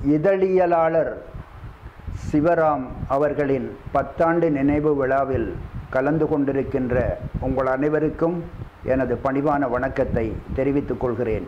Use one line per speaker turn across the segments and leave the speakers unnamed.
இதழியலாளர் சிவராம் அவர்களின் பத்தாண்டு நினைவு விழாவில் கலந்து கொண்டிருக்கின்ற உங்கள் அனைவருக்கும் எனது பணிவான வணக்கத்தை தெரிவித்துக் கொள்கிறேன்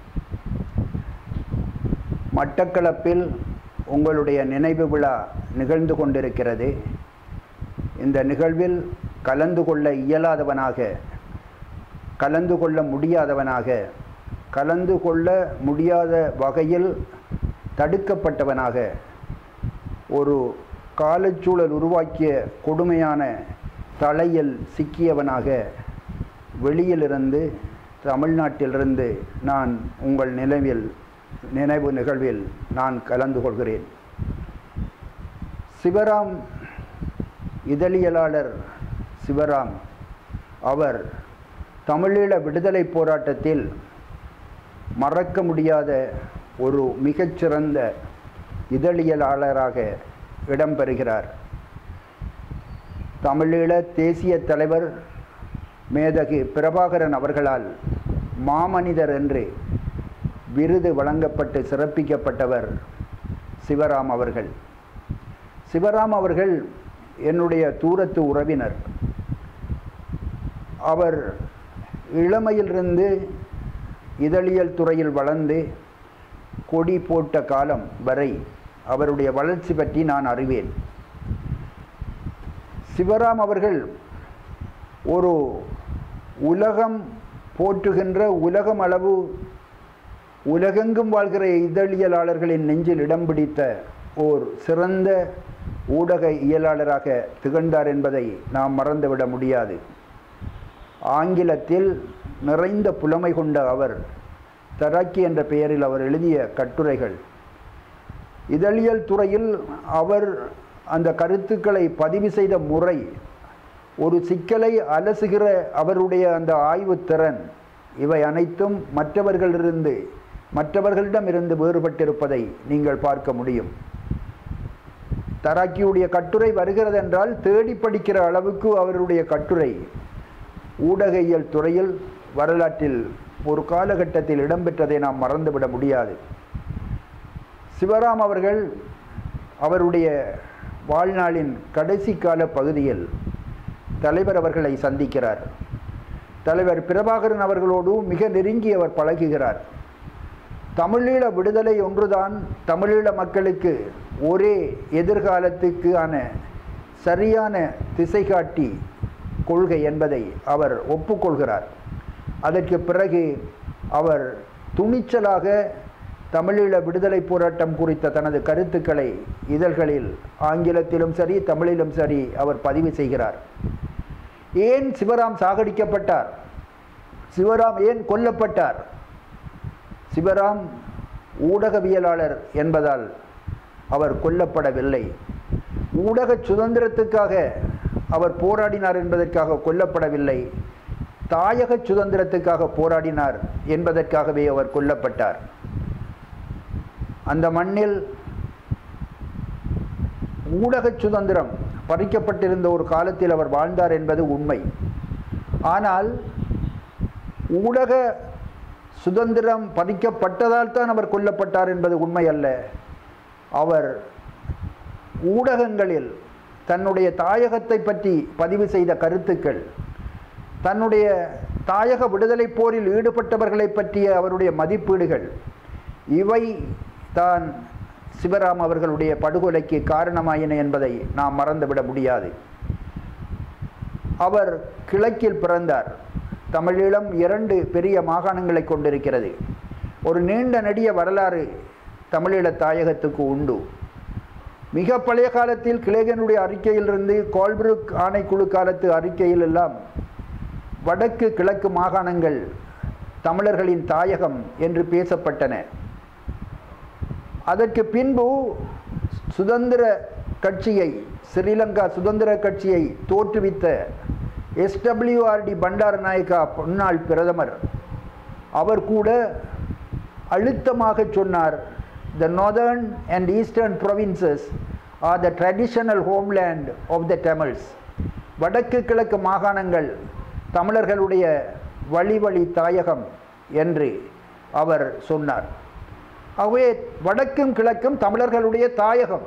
மட்டக்களப்பில் உங்களுடைய நினைவு விழா நிகழ்ந்து கொண்டிருக்கிறது இந்த நிகழ்வில் கலந்து கொள்ள இயலாதவனாக கலந்து கொள்ள முடியாதவனாக கலந்து கொள்ள முடியாத வகையில் தடுக்கப்பட்டவனாக ஒரு காலச்சூழல் உருவாக்கிய கொடுமையான தலையில் சிக்கியவனாக வெளியிலிருந்து தமிழ்நாட்டிலிருந்து நான் உங்கள் நினைவில் நினைவு நிகழ்வில் நான் கலந்து கொள்கிறேன் சிவராம் இதழியலாளர் சிவராம் அவர் தமிழீழ விடுதலை போராட்டத்தில் மறக்க முடியாத ஒரு மிகச்சிறந்த இதழியலாளராக இடம்பெறுகிறார் தமிழீழ தேசிய தலைவர் மேதகு பிரபாகரன் அவர்களால் மாமனிதர் என்று விருது வழங்கப்பட்டு சிறப்பிக்கப்பட்டவர் சிவராம் அவர்கள் சிவராம் அவர்கள் என்னுடைய தூரத்து உறவினர் அவர் இளமையிலிருந்து இதழியல் துறையில் வளர்ந்து கொடி போட்ட காலம் வரை அவருடைய வளர்ச்சி பற்றி நான் அறிவேன் சிவராம் அவர்கள் ஒரு உலகம் போற்றுகின்ற உலகம் அளவு உலகெங்கும் வாழ்கிற இதழியலாளர்களின் நெஞ்சில் இடம் பிடித்த ஓர் சிறந்த ஊடக இயலாளராக திகழ்ந்தார் என்பதை நாம் மறந்துவிட முடியாது ஆங்கிலத்தில் நிறைந்த புலமை கொண்ட அவர் தராக்கி என்ற பெயரில் அவர் எழுதிய கட்டுரைகள் இதழியல் துறையில் அவர் அந்த கருத்துக்களை பதிவு செய்த முறை ஒரு சிக்கலை அலசுகிற அவருடைய அந்த ஆய்வு திறன் இவை அனைத்தும் மற்றவர்களிலிருந்து மற்றவர்களிடமிருந்து வேறுபட்டிருப்பதை நீங்கள் பார்க்க முடியும் தராக்கியுடைய கட்டுரை வருகிறது என்றால் தேடி படிக்கிற அளவுக்கு அவருடைய கட்டுரை ஊடகையியல் துறையில் வரலாற்றில் ஒரு காலகட்டத்தில் இடம்பெற்றதை நாம் மறந்துவிட முடியாது சிவராம் அவர்கள் அவருடைய வாழ்நாளின் கடைசி கால பகுதியில் தலைவர் அவர்களை சந்திக்கிறார் தலைவர் பிரபாகரன் அவர்களோடு மிக நெருங்கி அவர் பழகுகிறார் தமிழீழ விடுதலை ஒன்றுதான் தமிழீழ மக்களுக்கு ஒரே எதிர்காலத்துக்கான சரியான திசை காட்டி கொள்கை என்பதை அவர் ஒப்புக்கொள்கிறார் அதற்கு பிறகு அவர் துணிச்சலாக தமிழீழ விடுதலை போராட்டம் குறித்த தனது கருத்துக்களை இதழ்களில் ஆங்கிலத்திலும் சரி தமிழிலும் சரி அவர் பதிவு செய்கிறார் ஏன் சிவராம் சாகடிக்கப்பட்டார் சிவராம் ஏன் கொல்லப்பட்டார் சிவராம் ஊடகவியலாளர் என்பதால் அவர் கொல்லப்படவில்லை ஊடக சுதந்திரத்துக்காக அவர் போராடினார் என்பதற்காக கொல்லப்படவில்லை தாயக சுதந்திரத்துக்காக போராடினார் என்பதற்காகவே அவர் கொல்லப்பட்டார் அந்த மண்ணில் ஊடக சுதந்திரம் பறிக்கப்பட்டிருந்த ஒரு காலத்தில் அவர் வாழ்ந்தார் என்பது உண்மை ஆனால் ஊடக சுதந்திரம் பறிக்கப்பட்டதால் தான் அவர் கொல்லப்பட்டார் என்பது உண்மை அல்ல அவர் ஊடகங்களில் தன்னுடைய தாயகத்தை பற்றி பதிவு செய்த கருத்துக்கள் தன்னுடைய தாயக விடுதலை போரில் ஈடுபட்டவர்களை பற்றிய அவருடைய மதிப்பீடுகள் இவை தான் சிவராம் அவர்களுடைய படுகொலைக்கு காரணமாயின என்பதை நாம் மறந்துவிட முடியாது அவர் கிழக்கில் பிறந்தார் தமிழீழம் இரண்டு பெரிய மாகாணங்களை கொண்டிருக்கிறது ஒரு நீண்ட நெடிய வரலாறு தமிழீழ தாயகத்துக்கு உண்டு மிக பழைய காலத்தில் கிளேகனுடைய அறிக்கையிலிருந்து கோல்புருக் ஆணைக்குழு காலத்து அறிக்கையில் எல்லாம் வடக்கு கிழக்கு மாகாணங்கள் தமிழர்களின் தாயகம் என்று பேசப்பட்டன அதற்கு பின்பு சுதந்திர கட்சியை ஸ்ரீலங்கா சுதந்திர கட்சியை தோற்றுவித்த எஸ்டபிள்யூஆர்டி பண்டாரநாயக்கா முன்னாள் பிரதமர் அவர் கூட அழுத்தமாக சொன்னார் the northern and eastern provinces are the traditional homeland of the Tamils வடக்கு கிழக்கு மாகாணங்கள் தமிழர்களுடைய வழி வழி தாயகம் என்று அவர் சொன்னார் ஆகவே வடக்கும் கிழக்கும் தமிழர்களுடைய தாயகம்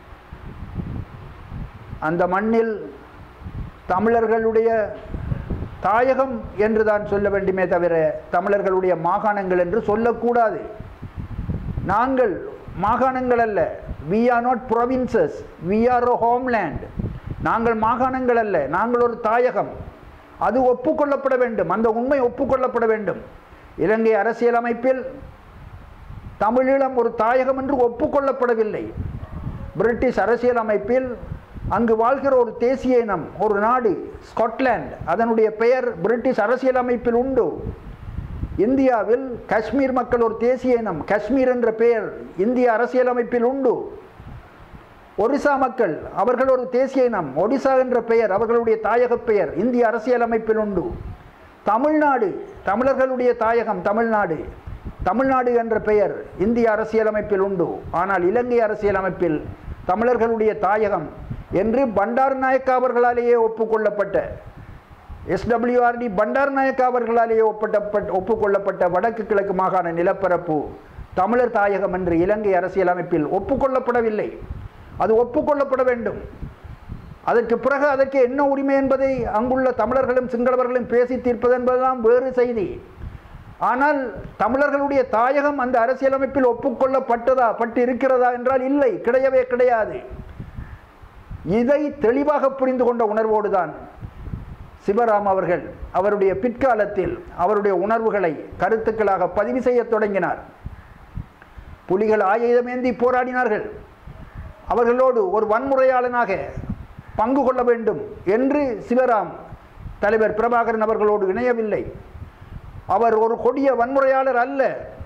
அந்த மண்ணில் தமிழர்களுடைய தாயகம் என்று தான் சொல்ல வேண்டுமே தவிர தமிழர்களுடைய மாகாணங்கள் என்று சொல்லக்கூடாது நாங்கள் மாகாணங்கள் அல்ல we are not provinces we are a homeland நாங்கள் மாகாணங்கள் அல்ல நாங்கள் ஒரு தாயகம் அது ஒப்புக்கொள்ளப்பட வேண்டும் அந்த உண்மை ஒப்புக்கொள்ளப்பட வேண்டும் இலங்கை அரசியலமைப்பில் தமிழீழம் ஒரு தாயகம் என்று ஒப்புக்கொள்ளப்படவில்லை பிரிட்டிஷ் அரசியலமைப்பில் அங்கு வாழ்கிற ஒரு தேசிய இனம் ஒரு நாடு ஸ்காட்லாந்து அதனுடைய பெயர் பிரிட்டிஷ் அரசியலமைப்பில் உண்டு இந்தியாவில் காஷ்மீர் மக்கள் ஒரு தேசிய இனம் காஷ்மீர் என்ற பெயர் இந்திய அரசியலமைப்பில் உண்டு ஒரிசா மக்கள் அவர்கள் ஒரு தேசிய இனம் ஒடிசா என்ற பெயர் அவர்களுடைய தாயக பெயர் இந்திய அரசியலமைப்பில் உண்டு தமிழ்நாடு தமிழர்களுடைய தாயகம் தமிழ்நாடு தமிழ்நாடு என்ற பெயர் இந்திய அரசியலமைப்பில் உண்டு ஆனால் இலங்கை அரசியலமைப்பில் தமிழர்களுடைய தாயகம் என்று பண்டார் நாயக்கா அவர்களாலேயே ஒப்புக்கொள்ளப்பட்ட எஸ்டபிள்யூஆர்டி பண்டார் நாயக்கா அவர்களாலேயே ஒப்பட்ட ஒப்புக்கொள்ளப்பட்ட வடக்கு கிழக்கு மாகாண நிலப்பரப்பு தமிழர் தாயகம் என்று இலங்கை அரசியலமைப்பில் ஒப்புக்கொள்ளப்படவில்லை அது ஒப்புக்கொள்ளப்பட வேண்டும் அதற்கு பிறகு அதற்கு என்ன உரிமை என்பதை அங்குள்ள தமிழர்களும் சிங்களவர்களும் பேசி தீர்ப்பது என்பதெல்லாம் வேறு செய்தி ஆனால் தமிழர்களுடைய தாயகம் அந்த அரசியலமைப்பில் ஒப்புக்கொள்ளப்பட்டதா பட்டு இருக்கிறதா என்றால் இல்லை கிடையவே கிடையாது இதை தெளிவாக புரிந்து கொண்ட உணர்வோடு தான் சிவராம் அவர்கள் அவருடைய பிற்காலத்தில் அவருடைய உணர்வுகளை கருத்துக்களாக பதிவு செய்ய தொடங்கினார் புலிகள் ஆயுதமேந்தி போராடினார்கள் அவர்களோடு ஒரு வன்முறையாளனாக பங்கு கொள்ள வேண்டும் என்று சிவராம் தலைவர் பிரபாகரன் அவர்களோடு இணையவில்லை அவர் ஒரு கொடிய வன்முறையாளர் அல்ல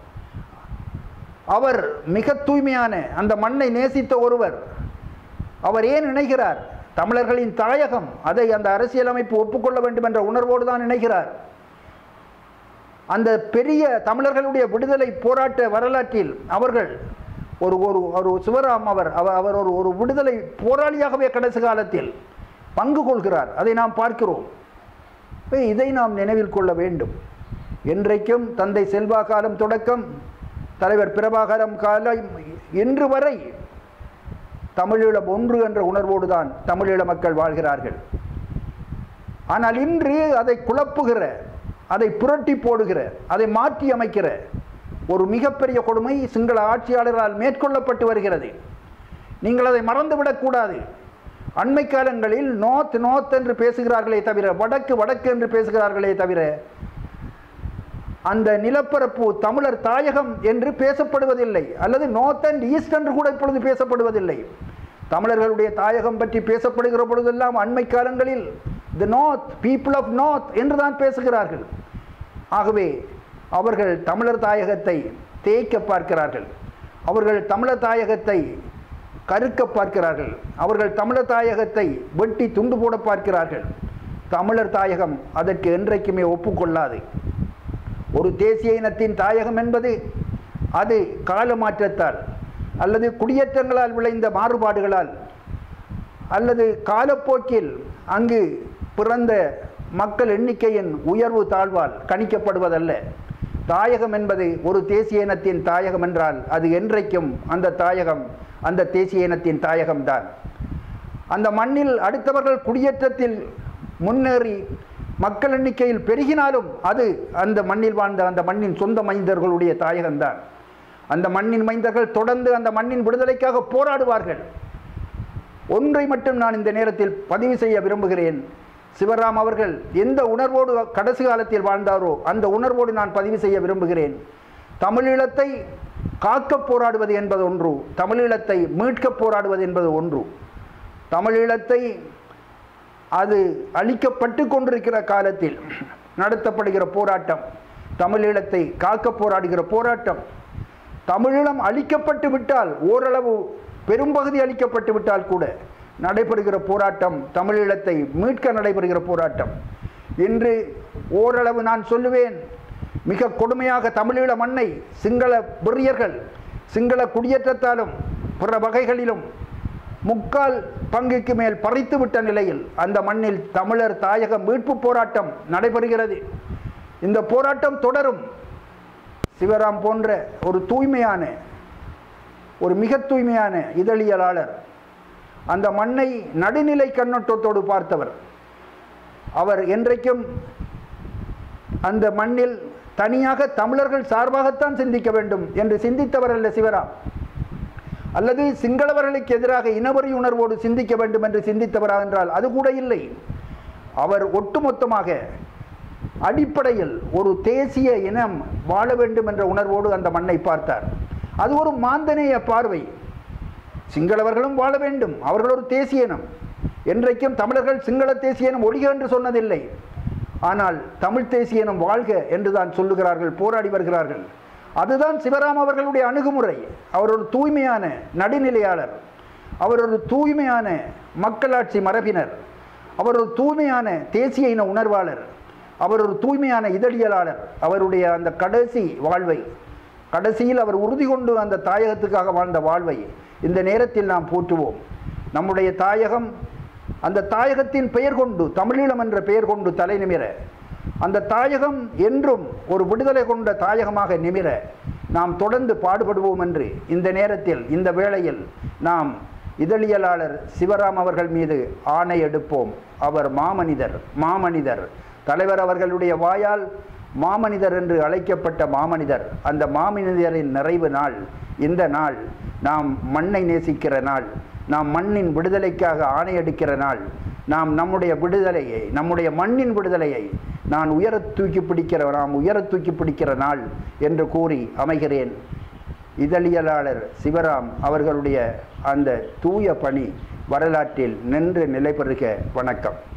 அவர் மிக தூய்மையான அந்த மண்ணை நேசித்த ஒருவர் அவர் ஏன் இணைகிறார் தமிழர்களின் தாயகம் அதை அந்த அரசியலமைப்பு ஒப்புக்கொள்ள வேண்டும் என்ற உணர்வோடு தான் இணைகிறார் அந்த பெரிய தமிழர்களுடைய விடுதலை போராட்ட வரலாற்றில் அவர்கள் ஒரு ஒரு ஒரு சிவராம் அவர் அவர் அவர் ஒரு ஒரு விடுதலை போராளியாகவே கடைசி காலத்தில் பங்கு கொள்கிறார் அதை நாம் பார்க்கிறோம் இப்ப இதை நாம் நினைவில் கொள்ள வேண்டும் என்றைக்கும் தந்தை செல்வா காலம் தொடக்கம் தலைவர் பிரபாகரம் காலம் இன்று வரை தமிழீழம் ஒன்று என்ற உணர்வோடு தான் தமிழீழ மக்கள் வாழ்கிறார்கள் ஆனால் இன்று அதை குழப்புகிற அதை புரட்டி போடுகிற அதை மாற்றி அமைக்கிற ஒரு மிகப்பெரிய கொடுமை சிங்கள ஆட்சியாளர்களால் மேற்கொள்ளப்பட்டு வருகிறது நீங்கள் அதை மறந்துவிடக்கூடாது அண்மை காலங்களில் நோத் நோத் என்று பேசுகிறார்களே தவிர வடக்கு வடக்கு என்று பேசுகிறார்களே தவிர அந்த நிலப்பரப்பு தமிழர் தாயகம் என்று பேசப்படுவதில்லை அல்லது நார்த் அண்ட் ஈஸ்ட் என்று கூட இப்பொழுது பேசப்படுவதில்லை தமிழர்களுடைய தாயகம் பற்றி பேசப்படுகிற பொழுதெல்லாம் அண்மை காலங்களில் the north people of north என்று தான் பேசுகிறார்கள் ஆகவே அவர்கள் தமிழர் தாயகத்தை தேய்க்க பார்க்கிறார்கள் அவர்கள் தமிழர் தாயகத்தை கருக்க பார்க்கிறார்கள் அவர்கள் தமிழர் தாயகத்தை வெட்டி துண்டு போட பார்க்கிறார்கள் தமிழர் தாயகம் அதற்கு என்றைக்குமே ஒப்புக்கொள்ளாது ஒரு தேசிய இனத்தின் தாயகம் என்பது அது கால மாற்றத்தால் அல்லது குடியேற்றங்களால் விளைந்த மாறுபாடுகளால் அல்லது காலப்போக்கில் அங்கு பிறந்த மக்கள் எண்ணிக்கையின் உயர்வு தாழ்வால் கணிக்கப்படுவதல்ல தாயகம் என்பது ஒரு தேசிய இனத்தின் தாயகம் என்றால் அது என்றைக்கும் அந்த தாயகம் அந்த தேசிய இனத்தின் தாயகம்தான் அந்த மண்ணில் அடுத்தவர்கள் குடியேற்றத்தில் முன்னேறி மக்கள் எண்ணிக்கையில் பெருகினாலும் அது அந்த மண்ணில் வாழ்ந்த அந்த மண்ணின் சொந்த மைந்தர்களுடைய தாயகம்தான் அந்த மண்ணின் மைந்தர்கள் தொடர்ந்து அந்த மண்ணின் விடுதலைக்காக போராடுவார்கள் ஒன்றை மட்டும் நான் இந்த நேரத்தில் பதிவு செய்ய விரும்புகிறேன் சிவராம் அவர்கள் எந்த உணர்வோடு கடைசி காலத்தில் வாழ்ந்தாரோ அந்த உணர்வோடு நான் பதிவு செய்ய விரும்புகிறேன் தமிழீழத்தை காக்க போராடுவது என்பது ஒன்று தமிழீழத்தை மீட்க போராடுவது என்பது ஒன்று தமிழீழத்தை அது அழிக்கப்பட்டு கொண்டிருக்கிற காலத்தில் நடத்தப்படுகிற போராட்டம் தமிழீழத்தை காக்க போராடுகிற போராட்டம் தமிழீழம் அழிக்கப்பட்டு விட்டால் ஓரளவு பெரும்பகுதி அழிக்கப்பட்டு விட்டால் கூட நடைபெறுகிற போராட்டம் தமிழீழத்தை மீட்க நடைபெறுகிற போராட்டம் இன்று ஓரளவு நான் சொல்லுவேன் மிக கொடுமையாக தமிழீழ மண்ணை சிங்கள வெறியர்கள் சிங்கள குடியேற்றத்தாலும் பிற வகைகளிலும் முக்கால் பங்குக்கு மேல் பறித்து விட்ட நிலையில் அந்த மண்ணில் தமிழர் தாயக மீட்பு போராட்டம் நடைபெறுகிறது இந்த போராட்டம் தொடரும் சிவராம் போன்ற ஒரு தூய்மையான ஒரு மிக தூய்மையான இதழியலாளர் அந்த மண்ணை நடுநிலை கண்ணோட்டத்தோடு பார்த்தவர் அவர் என்றைக்கும் அந்த மண்ணில் தனியாக தமிழர்கள் சார்பாகத்தான் சிந்திக்க வேண்டும் என்று சிந்தித்தவர் அல்ல சிவராம் அல்லது சிங்களவர்களுக்கு எதிராக இனவரி உணர்வோடு சிந்திக்க வேண்டும் என்று சிந்தித்தவரா என்றால் அது கூட இல்லை அவர் ஒட்டுமொத்தமாக அடிப்படையில் ஒரு தேசிய இனம் வாழ வேண்டும் என்ற உணர்வோடு அந்த மண்ணை பார்த்தார் அது ஒரு மாந்தநேய பார்வை சிங்களவர்களும் வாழ வேண்டும் அவர்கள் ஒரு தேசிய இனம் என்றைக்கும் தமிழர்கள் சிங்கள தேசிய இனம் ஒழிக என்று சொன்னதில்லை ஆனால் தமிழ் தேசிய இனம் வாழ்க என்று தான் சொல்லுகிறார்கள் போராடி வருகிறார்கள் அதுதான் சிவராம் அவர்களுடைய அணுகுமுறை அவர் ஒரு தூய்மையான நடுநிலையாளர் அவர் ஒரு தூய்மையான மக்களாட்சி மரபினர் அவர் ஒரு தூய்மையான தேசிய இன உணர்வாளர் அவர் ஒரு தூய்மையான இதழியலாளர் அவருடைய அந்த கடைசி வாழ்வை கடைசியில் அவர் உறுதி கொண்டு அந்த தாயகத்துக்காக வாழ்ந்த வாழ்வை இந்த நேரத்தில் நாம் போற்றுவோம் நம்முடைய தாயகம் அந்த தாயகத்தின் பெயர் கொண்டு தமிழீழம் என்ற பெயர் கொண்டு தலை நிமிர அந்த தாயகம் என்றும் ஒரு விடுதலை கொண்ட தாயகமாக நிமிர நாம் தொடர்ந்து பாடுபடுவோம் என்று இந்த நேரத்தில் இந்த வேளையில் நாம் இதழியலாளர் சிவராம் அவர்கள் மீது ஆணை எடுப்போம் அவர் மாமனிதர் மாமனிதர் தலைவர் அவர்களுடைய வாயால் மாமனிதர் என்று அழைக்கப்பட்ட மாமனிதர் அந்த மாமனிதரின் நிறைவு நாள் இந்த நாள் நாம் மண்ணை நேசிக்கிற நாள் நாம் மண்ணின் விடுதலைக்காக ஆணையடிக்கிற நாள் நாம் நம்முடைய விடுதலையை நம்முடைய மண்ணின் விடுதலையை நான் உயர தூக்கி பிடிக்கிற நாம் உயர தூக்கி பிடிக்கிற நாள் என்று கூறி அமைகிறேன் இதழியலாளர் சிவராம் அவர்களுடைய அந்த தூய பணி வரலாற்றில் நின்று நிலை பெறுக வணக்கம்